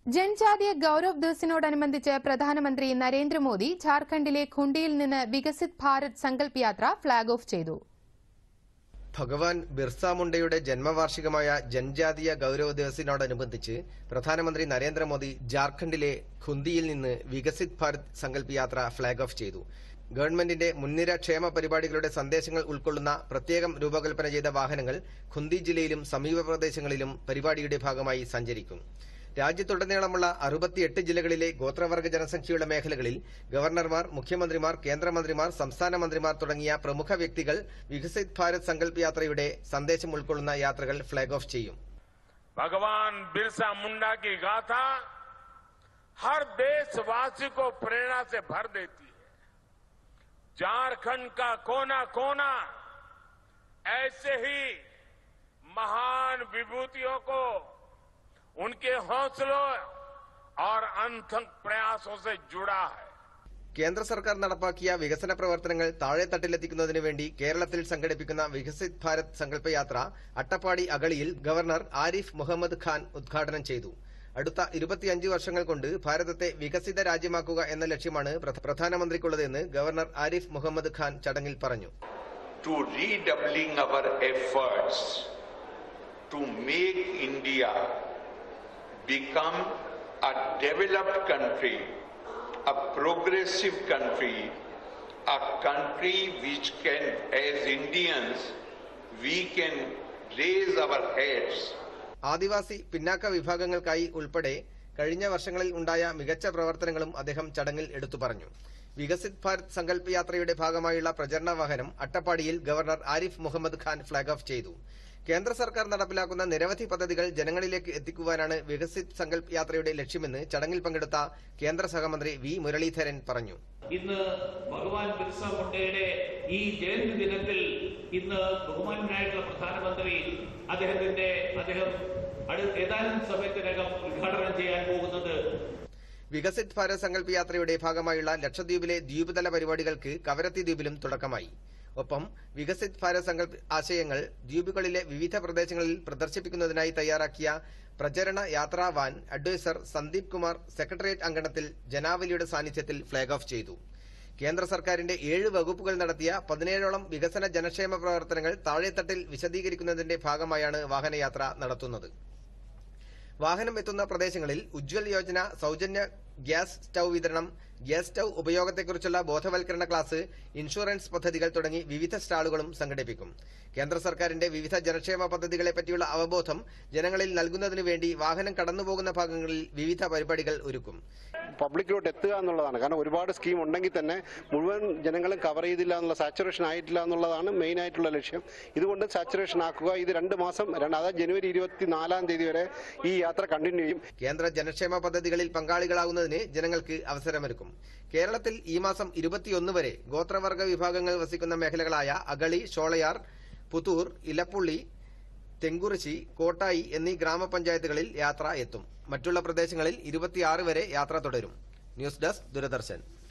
ജൻജാതീയ ഗൌരവ് ദിവസിനോടനുബന്ധിച്ച് പ്രധാനമന്ത്രി നരേന്ദ്രമോദി ഝാർഖണ്ഡിലെ ഖുണ്ടിയിൽ നിന്ന് വികസിത് ഭാരത് സങ്കൽപ് യാത്ര ഫ്ളാഗ് ഓഫ് ചെയ്തു ഭഗവാൻ ബിർസ മുണ്ടയുടെ ജന്മവാർഷികമായ ജൻജാതീയ ഗൌരവ ദിവസിനോടനുബന്ധിച്ച് പ്രധാനമന്ത്രി നരേന്ദ്രമോദി ജാർഖണ്ഡിലെ ഖുന്തിയിൽ നിന്ന് വികസിത് ഭാരത് സങ്കൽപ് യാത്ര ഫ്ളാഗ് ഓഫ് ചെയ്തു ഗവൺമെന്റിന്റെ മുൻനിര ക്ഷേമ പരിപാടികളുടെ സന്ദേശങ്ങൾ ഉൾക്കൊള്ളുന്ന പ്രത്യേകം രൂപകൽപ്പന ചെയ്ത വാഹനങ്ങൾ ഖുന്തി ജില്ലയിലും സമീപ പ്രദേശങ്ങളിലും പരിപാടിയുടെ ഭാഗമായി സഞ്ചരിക്കും രാജ്യത്തുടനീളമുള്ള അറുപത്തിയെട്ട് ജില്ലകളിലെ ഗോത്രവർഗ ജനസംഖ്യയുള്ള മേഖലകളിൽ ഗവർണർമാർ മുഖ്യമന്ത്രിമാർ കേന്ദ്രമന്ത്രിമാർ സംസ്ഥാന മന്ത്രിമാർ തുടങ്ങിയ പ്രമുഖ വ്യക്തികൾ വികസിത് ഭാരത് സങ്കല്പ് യാത്രയുടെ സന്ദേശം ഉൾക്കൊള്ളുന്ന യാത്രകൾ ഫ്ളാഗ് ഓഫ് ചെയ്യും भगवान बिरसा मुंडा की गाथा हर देशवासी को प्रेरणा से भर देती है झारखंड का कोना कोना ऐसे ही महान विभूतियों को उनके हौसलों और अनथक प्रयासों से जुड़ा है കേന്ദ്ര സർക്കാർ നടപ്പാക്കിയ വികസന പ്രവർത്തനങ്ങൾ താഴെത്തട്ടിലെത്തിക്കുന്നതിനു വേണ്ടി കേരളത്തിൽ സംഘടിപ്പിക്കുന്ന വികസിത് ഭാരത് സങ്കല്പ യാത്ര അട്ടപ്പാടി അഗളിയിൽ ഗവർണർ ആരിഫ് മുഹമ്മദ് ഖാൻ ഉദ്ഘാടനം ചെയ്തു അടുത്ത ഇരുപത്തിയഞ്ച് വർഷങ്ങൾ കൊണ്ട് ഭാരതത്തെ വികസിത രാജ്യമാക്കുക എന്ന ലക്ഷ്യമാണ് പ്രധ- പ്രധാനമന്ത്രിക്കുള്ളതെന്ന് ഗവർണർ ആരിഫ് മുഹമ്മദ് ഖാൻ ചടങ്ങിൽ പറഞ്ഞു to redoubling our efforts to make India become a developed country, a progressive country, a country which can, as Indians, we can raise our heads ആദിവാസി പിന്നാക്ക വിഭാഗങ്ങൾക്കായി ഉൾപ്പെടെ കഴിഞ്ഞ വർഷങ്ങളിൽ ഉണ്ടായ മികച്ച പ്രവർത്തനങ്ങളും അദ്ദേഹം ചടങ്ങിൽ എടുത്തു പറഞ്ഞു വികസിത് ഭാരത് സങ്കല്പ് യാത്രയുടെ ഭാഗമായുള്ള പ്രചരണ വാഹനം അട്ടപ്പാടിയിൽ governor Arif Mohammad Khan flag off ചെയ്തു കേന്ദ്ര സർക്കാർ നടപ്പിലാക്കുന്ന നിരവധി പദ്ധതികൾ ജനങ്ങളിലേക്ക് എത്തിക്കുവാനാണ് വികസിത് സങ്കല്പ് യാത്രയുടെ ലക്ഷ്യമെന്ന് ചടങ്ങിൽ പങ്കെടുത്ത കേന്ദ്ര സഹമന്ത്രി വി മുരളീധരൻ പറഞ്ഞു ഇന്ന് ഭഗവാൻ ബിർസ മുണ്ടയുടെ ഈ ജയന്തി ദിനത്തിൽ ഇന്ന് ബഹുമാനായിട്ടുള്ള പ്രധാനമന്ത്രി അദ്ദേഹത്തിന്റെ അദ്ദേഹം അടു ഏതാനും സമയത്തിനകം ഉദ്ഘാടനം ചെയ്യാൻ പോകുന്നത് വികസിത് ഭാരത് സങ്കല്പ് യാത്രയുടെ ഭാഗമായുള്ള ലക്ഷദ്വീപിലെ ദ്വീപുതല പരിപാടികൾക്ക് കവരത്തി ദ്വീപിലും തുടക്കമായി ഒപ്പം വികസിത് ഭാരത് സങ്കല്പ് ആശയങ്ങൾ ദ്വീപുകളിലെ വിവിധ പ്രദേശങ്ങളിൽ പ്രദർശിപ്പിക്കുന്നതിനായി തയ്യാറാക്കിയ പ്രചരണ യാത്രാ van adviser Sandeep Kumar secretariat അങ്കണത്തിൽ ജനാവലിയുടെ സാന്നിധ്യത്തിൽ ഫ്ളാഗ് ഓഫ് ചെയ്തു കേന്ദ്ര സർക്കാരിന്റെ ഏഴ് വകുപ്പുകൾ നടത്തിയ പതിനേഴോളം വികസന ജനക്ഷേമ പ്രവർത്തനങ്ങൾ താഴെത്തട്ടിൽ വിശദീകരിക്കുന്നതിന്റെ ഭാഗമായാണ് വാഹനയാത്ര നടത്തുന്നത് വാഹനം എത്തുന്ന പ്രദേശങ്ങളിൽ ഉജ്ജ്വൽ യോജന സൗജന്യ ഗ്യാസ് സ്റ്റൌ വിതരണം ഗ്യാസ് സ്റ്റൌ ഉപയോഗത്തെക്കുറിച്ചുള്ള ബോധവൽക്കരണ ക്ലാസ് ഇൻഷുറൻസ് പദ്ധതികൾ തുടങ്ങി വിവിധ സ്റ്റാളുകളും സംഘടിപ്പിക്കും കേന്ദ്ര സർക്കാരിന്റെ വിവിധ ജനക്ഷേമ പദ്ധതികളെ പറ്റിയുള്ള അവബോധം ജനങ്ങളിൽ നൽകുന്നതിനു വേണ്ടി വാഹനം കടന്നുപോകുന്ന ഭാഗങ്ങളിൽ വിവിധ പരിപാടികൾ ഒരുക്കും പബ്ലിക്കിലോട്ട് എത്തുക എന്നുള്ളതാണ് കാരണം ഒരുപാട് സ്കീം ഉണ്ടെങ്കിൽ തന്നെ മുഴുവൻ ജനങ്ങളും കവർ ചെയ്തില്ല എന്നുള്ള സാച്ചുറേഷൻ ആയിട്ടില്ല എന്നുള്ളതാണ് മെയിൻ ആയിട്ടുള്ള ലക്ഷ്യം ഇതുകൊണ്ട് സാച്ചുറേഷൻ ആക്കുക ഇത് രണ്ട് മാസം രണ്ട് അതായത് ജനുവരി ഇരുപത്തിനാലാം തീയതി വരെ ഈ യാത്ര കണ്ടിന്യൂ ചെയ്യും കേന്ദ്ര ജനക്ഷേമ പദ്ധതികളിൽ പങ്കാളികളാകുന്നതിന് ജനങ്ങൾക്ക് അവസരമൊരുക്കും കേരളത്തിൽ ഈ മാസം ഇരുപത്തിയൊന്ന് വരെ ഗോത്രവർഗ വിഭാഗങ്ങൾ വസിക്കുന്ന മേഖലകളായ അഗളി ഷോളയാർ പുത്തൂർ ഇലപ്പുള്ളി തെങ്കുറിശി കോട്ടായി എന്നീ ഗ്രാമപഞ്ചായത്തുകളിൽ യാത്ര എത്തും മറ്റുള്ള പ്രദേശങ്ങളിൽ ഇരുപത്തിയാറ് വരെ യാത്ര തുടരും ന്യൂസ് ഡെസ്ക് ദൂരദർശൻ